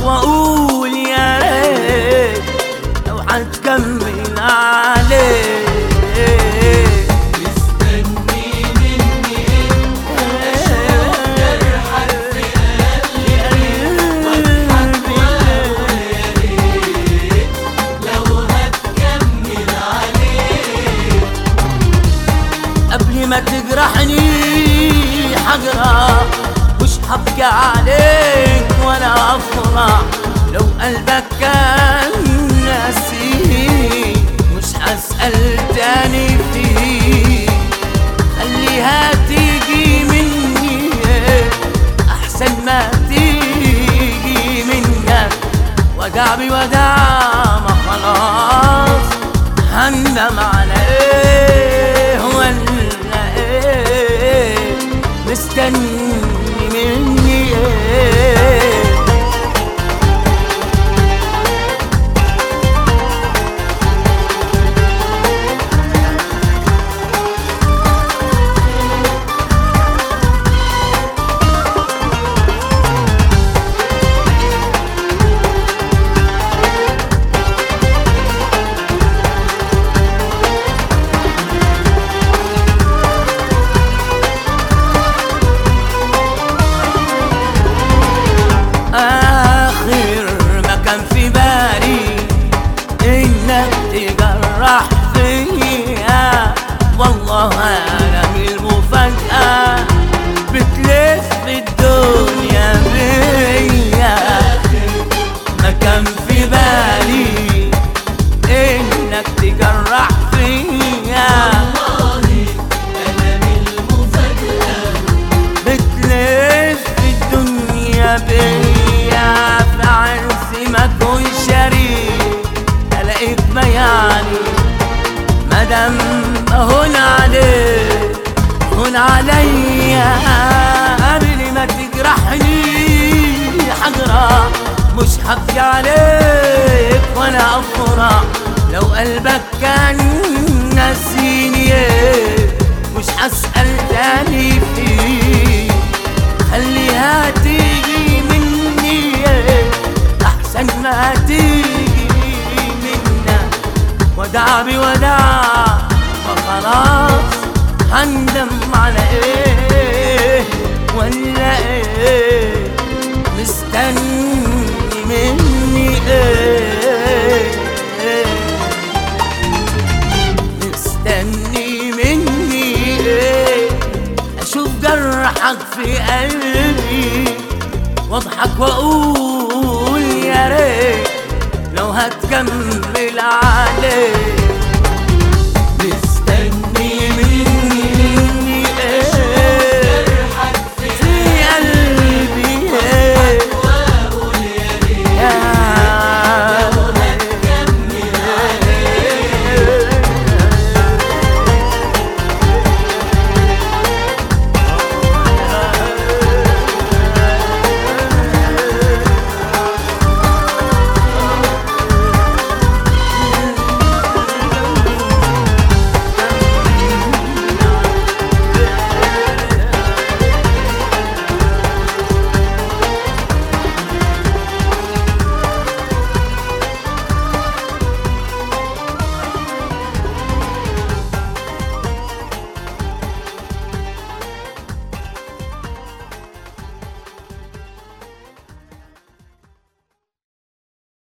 واقول يا ريت لو هتكمل عليه مستني مني جرحك في لو هتكمل عليه قبل ما تجرحني حجرة مش هبكي عليك ولا افرح لو قلبك كان ناسي مش هسأل تاني فيه خليها تيجي مني احسن ما تيجي منك ودع بودع ما خلاص هندم على ايه ولا ايه مستني مني ايه آخر ما كان في بالي إنك تجرح فيا والله أنا من المفاجأة بتلف الدنيا بيا ما كان في بالي إنك تجرح فيا والله انا من المفاجأة بتلف الدنيا بيا في عرسي ما كون شريك الاقيك بياني مدام هون عليك هون عليا قبل ما تجرحني حجرة مش هبكي عليك ولا افرح لو قلبك كان ناسيني مش هسأل تاني فيه خليها تيجي مني احسن ما تيجي منك ودع بودع فخلاص هندم على ايه ولا ايه مستني مني ايه مستني مني ايه اشوف جرحك في قلبي واضحك واقول يا ريت لو هتكمل